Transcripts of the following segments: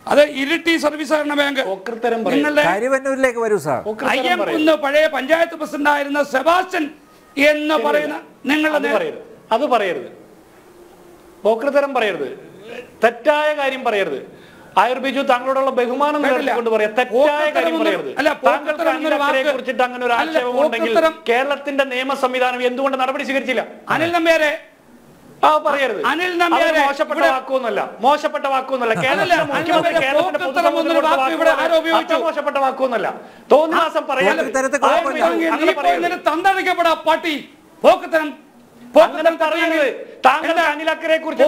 അത് ഇരിട്ടി സർവീസ് സഹകരണ ബാങ്ക് പോക്കൃത്തരം പറയും. നിങ്ങളുടെ കാര്യവന്നൂരിലേക്ക് വരൂ സാർ പോക്കൃത്തരം അയ്യം പറയും. കുന്ന് പഴയ പഞ്ചായത്ത് പ്രസിഡന്റ് ആയിരുന്ന സെബാസ്റ്റ്യൻ എന്ന് പറയുന്ന അത് നിങ്ങളുടെ പറയരുത് അത് പറയരുത് പോക്കൃത്തരം പറയരുത് തെറ്റായ കാര്യം പറയരുത് ആയുർബിജു താങ്കളോടുള്ള ബഹുമാനം കേട്ടില്ല. നിലനിർത്തിക്കൊണ്ട് പറയാം തെറ്റായ പോക്കൃത്തരം കാര്യം ഒന്നും- പറയരുത് അല്ല, താങ്കൾക്ക് പോക്കൃത്തരം എന്നൊരു അനിലക്കരയെ വാക്ക് കുറിച്ചിട്ട് അങ്ങനെ ഒരു അല്ല, ആക്ഷേപം ഉണ്ടെങ്കിൽ പോക്കൃത്തരം- കേരളത്തിന്റെ നിയമ സംവിധാനം എന്തുകൊണ്ട് നടപടി സ്വീകരിച്ചില്ല അനിൽ നമ്പ്യാരെ ആ പറയരുത് അനിൽ നമ്പ്യാരെ അത് മോശപ്പെട്ട ഇവിടെ- വാക്കൊന്നുമല്ല മോശപ്പെട്ട വാക്കൊന്നുമല്ല അല്ലല്ല, കേരളത്തിലെ അനിൽ മുഖ്യമന്ത്രി നമ്പ്യാരെ കേരളത്തിന്റെ പോക്കൃത്തരം പൊതുസമൂഹത്തിന് എന്നൊരു കൊടുത്ത വാക്ക് ഇവിടെ വാക്കുകൾ ആരോ ഉപയോഗിച്ചു. അത്ര മോശപ്പെട്ട വാക്കൊന്നുമല്ല തോന്നിവാസം പറയാൻ പോക്കൃത്തരത്തെ കുഴപ്പമില്ല. അങ്ങനെ പറയരുത് തന്തടിക്കപ്പെടാ പാട്ടി പോക്കത്തരം അങ്ങനെ പറയരുത് താങ്കൾ അനിലക്കരെ കുറിച്ച്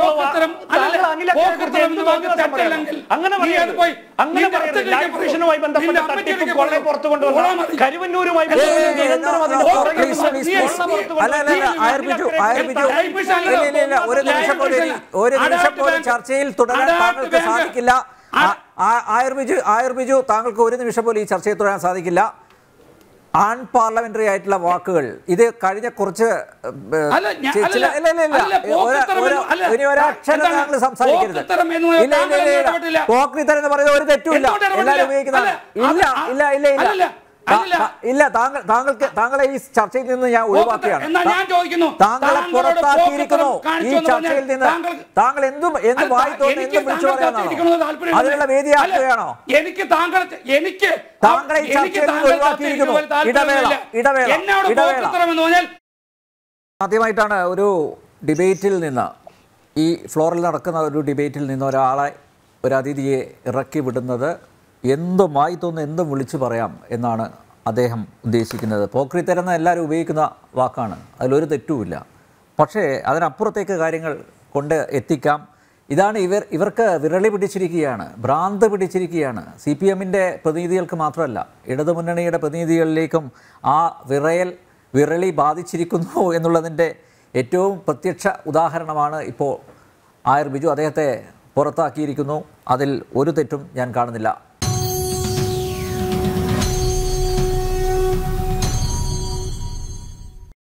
അങ്ങനെ പറയരുത് അങ്ങനെ പറയരുത് ലൈഫ് മിഷനുമായി ബന്ധപ്പെട്ട തട്ടിപ്പ് കൊള്ളെ പുറത്തു കൊണ്ടുവന്ന കരുവന്നൂരുമായി ഏയ് ഏയ് ബന്ധപ്പെട്ട് ഏയ് നിരന്തരം അതിന്റെ no, പുറകെ please, നിന്ന് please, കൊള്ള please. പുറത്തു അല്ല, അല്ല, അല്ല, കൊണ്ടുവന്ന ആയിർപ്പിച്ചു, ആയിർപ്പിച്ചു. അനിലക്കരെ ഇല്ല, ഇല്ല, ഇല്ല, ഒരു നിമിഷം പോലും ഒരു നിമിഷം പോലും ചർച്ചയിൽ തുടരാൻ താങ്കൾക്ക് സാധിക്കില്ല ആ- ആ- ആയുർബിജു ആയുർബിജു താങ്കൾക്ക് ഒരു നിമിഷം പോലും ഈ ചർച്ചയിൽ തുടരാൻ സാധിക്കില്ല ആൺ പാർലമെന്ററി ആയിട്ടുള്ള വാക്കുകൾ ഇത് കഴിഞ്ഞ കുറച്ച് ഏഹ്, അല്ല, ഞാൻ- ചി- അല്ല, ചില- ഇല്ല, ഇല്ല, ഇല്ല. അല്ല, പോക്കൃത്തരം ഒരു- എന്ന് അല്ല, ഇനി ഒരക്ഷരം എന്താണ്? താങ്കൾ സംസാരിക്കരുത് പോക്കൃത്തരം എന്ന് ഇല്ല, ഇല്ല, താങ്കൾ ഇല്ല, ഇല്ല. ഇടപെട്ടില്ല. പോക്രിത്തരം എന്ന് പറയുന്നത് ഒരു തെറ്റുമില്ല എന്തുകൊണ്ട് ഇടപെടില്ല? എല്ലാവരും ഉപയോഗിക്കുന്നതാണ് അല്ല, ഇല്ല അത് ഇല്ല ഇല്ല ഇല്ല അല്ലല്ല, താ- അല്ലല്ല. താ- ഇല്ല താങ്കൾ താങ്കൾക്ക് താങ്കളെ ഈ ചർച്ചയിൽ നിന്ന് ഞാൻ ഒഴിവാക്കുകയാണ് എന്നാ ഞാൻ ചോദിക്കുന്നു, താങ്കളെ താങ്കളോട് പുറത്താക്കിയിരിക്കുന്നു പോക്കൃത്തരം കാണിച്ചു ഈ എന്ന് ചർച്ചയിൽ പറഞ്ഞാൽ നിന്ന് താങ്കൾ- താങ്കൾ എന്തും എന്ത് അല്ല, വായി തോന്നുന്നു എനിക്ക് എന്തും വിളിച്ചു താങ്കൾ കാത്തിരിക്കണമെന്ന് പറയാനാണോ താല്പര്യമില്ല. അതിനുള്ള വേദിയാക്കുകയാണോ അല്ല, എനിക്ക് താങ്കൾ എനിക്ക് താങ്കളെ ഈ എനിക്ക് ചർച്ചയിൽ നിന്ന് താങ്കൾ ഒഴിവാക്കിയിരിക്കുന്നു. കാത്തിരിക്കുന്നതിൽ ഇടവേള, താല്പര്യമില്ല. ഇടവേള, എന്നോട് ഇടവേള. പോക്കൃത്തരം എന്ന് പറഞ്ഞാൽ ആദ്യമായിട്ടാണ് ഒരു ഡിബേറ്റിൽ നിന്ന് ഈ ഫ്ലോറിൽ നടക്കുന്ന ഒരു ഡിബേറ്റിൽ നിന്ന് ഒരാളെ ഒരു അതിഥിയെ ഇറക്കി വിടുന്നത് എന്തുമായി തോന്നുന്നു എന്തും വിളിച്ചു പറയാം എന്നാണ് അദ്ദേഹം ഉദ്ദേശിക്കുന്നത് പോക്രിത്തരെന്ന് എല്ലാവരും ഉപയോഗിക്കുന്ന വാക്കാണ് അതിലൊരു തെറ്റുമില്ല പക്ഷേ അതിനപ്പുറത്തേക്ക് കാര്യങ്ങൾ കൊണ്ട് എത്തിക്കാം ഇതാണ് ഇവർ ഇവർക്ക് വിരളി പിടിച്ചിരിക്കുകയാണ് ഭ്രാന്ത് പിടിച്ചിരിക്കുകയാണ് സി പി എമ്മിൻ്റെ പ്രതിനിധികൾക്ക് മാത്രമല്ല ഇടതുമുന്നണിയുടെ പ്രതിനിധികളിലേക്കും ആ വിറയൽ വിരളി ബാധിച്ചിരിക്കുന്നു എന്നുള്ളതിൻ്റെ ഏറ്റവും പ്രത്യക്ഷ ഉദാഹരണമാണ് ഇപ്പോൾ ആയർ ബിജു അദ്ദേഹത്തെ പുറത്താക്കിയിരിക്കുന്നു അതിൽ ഒരു തെറ്റും ഞാൻ കാണുന്നില്ല